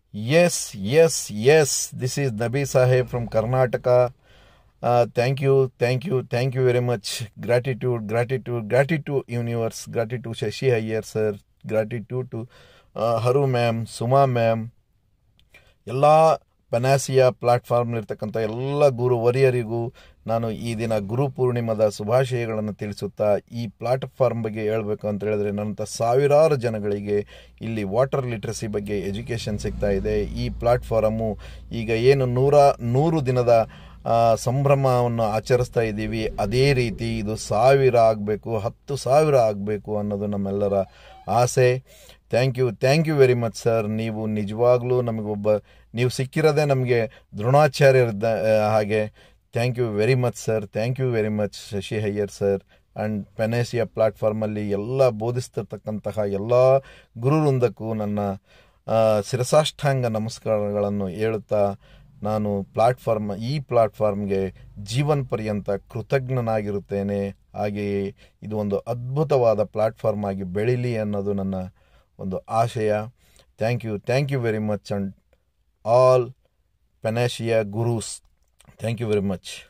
S yes yes this is Nabi Saheb from Karnataka thank you thank you thank you very much gratitude gratitude gratitude universe gratitude Shashi Iyer sir gratitude to Haru ma'am Suma ma'am ಎಲ್ಲ panacea ಪ್ಲಾಟ್ಫಾರ್ಮ್ನಲ್ಲಿರ್ತಕ್ಕಂಥ ಎಲ್ಲ ಗುರು ವರಿಯರಿಗೂ ನಾನು ಈ ದಿನ ಗುರು ಪೂರ್ಣಿಮದ ಶುಭಾಶಯಗಳನ್ನು ತಿಳಿಸುತ್ತಾ ಈ platform ಬಗ್ಗೆ ಹೇಳಬೇಕು ಅಂತ ಹೇಳಿದ್ರೆ ನನ್ನಂಥ ಸಾವಿರಾರು ಜನಗಳಿಗೆ ಇಲ್ಲಿ ವಾಟರ್ ಲಿಟ್ರಸಿ ಬಗ್ಗೆ ಎಜುಕೇಷನ್ ಸಿಗ್ತಾ ಇದೆ ಈ ಪ್ಲಾಟ್ಫಾರಮು ಈಗ ಏನು ನೂರ ನೂರು ದಿನದ ಆ, ಸಂಭ್ರಮವನ್ನು ಆಚರಿಸ್ತಾ ಇದ್ದೀವಿ ಅದೇ ರೀತಿ ಇದು ಸಾವಿರ ಆಗಬೇಕು ಹತ್ತು ಸಾವಿರ ಆಗಬೇಕು ಅನ್ನೋದು ನಮ್ಮೆಲ್ಲರ ಆಸೆ thank you thank you very much sir ನೀವು ನಿಜವಾಗ್ಲೂ ನಮಗೊಬ್ಬ ನೀವು ಸಿಕ್ಕಿರೋದೇ ನಮಗೆ ದ್ರೋಣಾಚಾರ್ಯರಿದ್ದ ಆ, ಹಾಗೆ thank you very much sir thank you very much Shashi Iyer sir and panacea ಪ್ಲಾಟ್ಫಾರ್ಮಲ್ಲಿ ಎಲ್ಲ ಬೋಧಿಸ್ತಿರ್ತಕ್ಕಂತಹ ಎಲ್ಲ ಗುರುವೃಂದಕ್ಕೂ ನನ್ನ ಆ, ಶಿರಸಾಷ್ಟಾಂಗ ನಮಸ್ಕಾರಗಳನ್ನು ಹೇಳುತ್ತಾ ನಾನು ಪ್ಲಾಟ್ಫಾರ್ಮ್ ಈ ಪ್ಲಾಟ್ಫಾರ್ಮ್ಗೆ ಜೀವನ ಪರ್ಯಂತ ಕೃತಜ್ಞನಾಗಿರುತ್ತೇನೆ ಹಾಗೆಯೇ ಇದು ಒಂದು ಅದ್ಭುತವಾದ ಪ್ಲಾಟ್ಫಾರ್ಮ್ ಆಗಿ ಬೆಳೀಲಿ ಅನ್ನೋದು ನನ್ನ ಒಂದು ಆಶಯ thank you thank you very much and all panacea gurus thank you very much